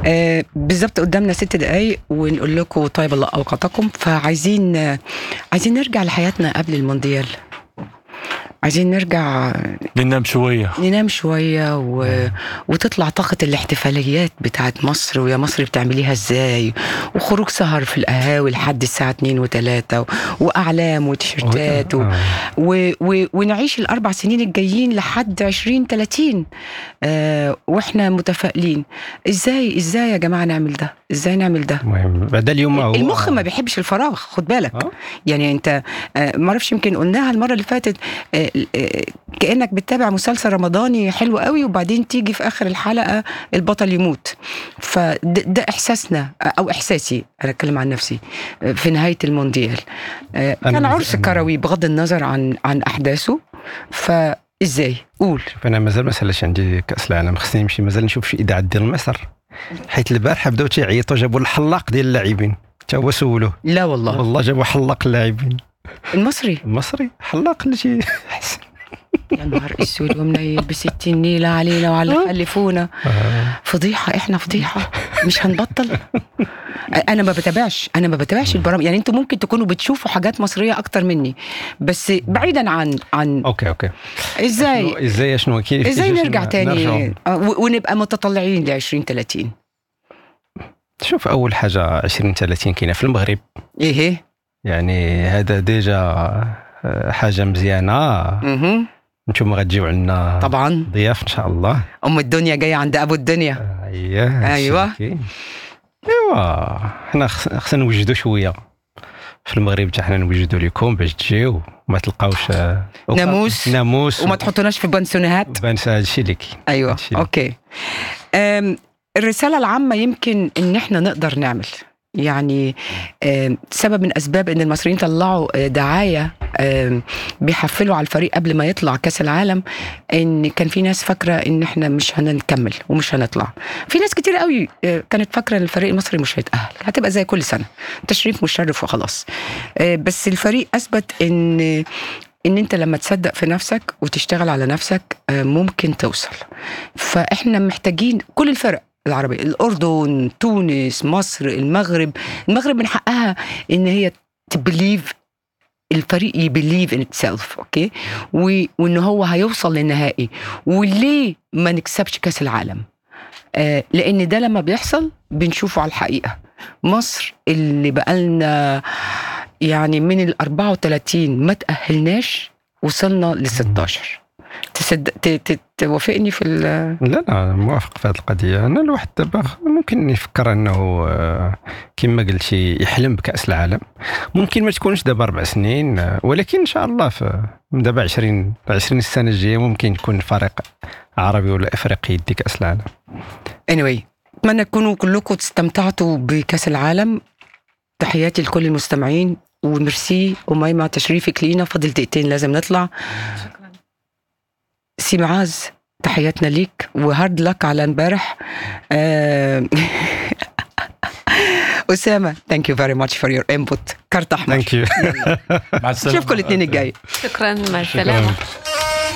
آه بالظبط قدامنا ست دقايق ونقول لكم طيب الله اوقاتكم فعايزين آه عايزين نرجع لحياتنا قبل المونديال عايزين نرجع ننام شويه ننام شوية و... وتطلع طاقة الاحتفاليات بتاعت مصر ويا مصر بتعمليها ازاي وخروج سهر في القهاوي لحد الساعة 2 و3 و... وأعلام وتيشيرتات و... و... و... ونعيش الأربع سنين الجايين لحد 20 30 آه واحنا متفائلين ازاي ازاي يا جماعة نعمل ده ازاي نعمل ده المهم بعد اليوم هو المخ ما بيحبش الفراغ خد بالك آه. يعني انت آه، ما اعرفش يمكن قلناها المره اللي فاتت آه، آه، كانك بتتابع مسلسل رمضاني حلو قوي وبعدين تيجي في اخر الحلقه البطل يموت فده ده احساسنا آه، او احساسي انا اتكلم عن نفسي آه، في نهايه المونديال آه، أنا كان مز- عرس كروي بغض النظر عن عن احداثه فازاي قول شوف انا مازال ما سالاش عندي كاس العالم خصني نمشي مازال نشوف شي اذاعه ديال مصر حيت البارحه بداو تيعيطوا جابوا الحلاق ديال اللاعبين حتى هو سولوه لا والله والله جابوا حلاق اللاعبين المصري المصري حلاق اللي تي يا نهار اسود ومنيل ب 60 نيله علينا وعلى اللي خلفونا فضيحه احنا فضيحه مش هنبطل انا ما بتابعش انا ما بتابعش البرامج يعني انتوا ممكن تكونوا بتشوفوا حاجات مصريه اكتر مني بس بعيدا عن عن اوكي اوكي ازاي شنو- ازاي شنو كيف ازاي كيفاش نرجع ن- تاني نرجعوا؟ آه، و- ونبقى متطلعين ل 20 30 شوف اول حاجه 20 30 كاينه في المغرب ايه يعني هذا ديجا آه، حاجه مزيانه اها نتوما غتجيو عندنا طبعا ضياف ان شاء الله ام الدنيا جايه عند ابو الدنيا اييه هادشي أيوة. اللي كاين. ايوا حنا خص- خصنا نوجدوا شويه في المغرب حتى حنا نوجدوا لكم باش تجيو ما تلقاوش آه، وك- ناموس. ناموس وما تحطوناش في بنسونات بانس هادشي اللي كاين ايوه هادشي. اوكي أم، الرساله العامه يمكن ان احنا نقدر نعمل يعني أم، سبب من اسباب ان المصريين طلعوا آه، دعايه أم، بيحفلوا على الفريق قبل ما يطلع كاس العالم ان كان في ناس فاكره ان احنا مش هنكمل ومش هنطلع في ناس كتير قوي آه، كانت فاكره ان الفريق المصري مش هيتاهل هتبقى زي كل سنه تشريف مشرف وخلاص آه، بس الفريق اثبت ان ان انت لما تصدق في نفسك وتشتغل على نفسك آه، ممكن توصل فاحنا محتاجين كل الفرق العربية الأردن تونس مصر المغرب المغرب من حقها إن هي تبليف الفريق يبليف ان اتسيلف اوكي و- وان هو هيوصل للنهائي وليه ما نكسبش كاس العالم آه لان ده لما بيحصل بنشوفه على الحقيقه مصر اللي بقالنا يعني من ال 34 ما تاهلناش وصلنا ل 16 تصدق ت- ت- توافقني في ال- لا لا موافق في هذه القضيه انا الواحد دابا ممكن يفكر انه آه، كما قلتي يحلم بكاس العالم ممكن ما تكونش دابا اربع سنين آه، ولكن ان شاء الله في من دابا 20 20 السنه الجايه ممكن يكون فريق عربي ولا افريقي يدي كاس العالم anyway اتمنى تكونوا كلكم استمتعتوا بكاس العالم تحياتي لكل المستمعين وميرسي أميمة تشريفك لينا فاضل دقيقتين لازم نطلع سي معاذ تحياتنا ليك وهارد لك على امبارح آه، أسامة ثانك يو فيري ماتش فور يور انبوت كارت أحمر ثانك يو مع السلامه نشوفكم الاثنين الجاي شكرا مع السلامه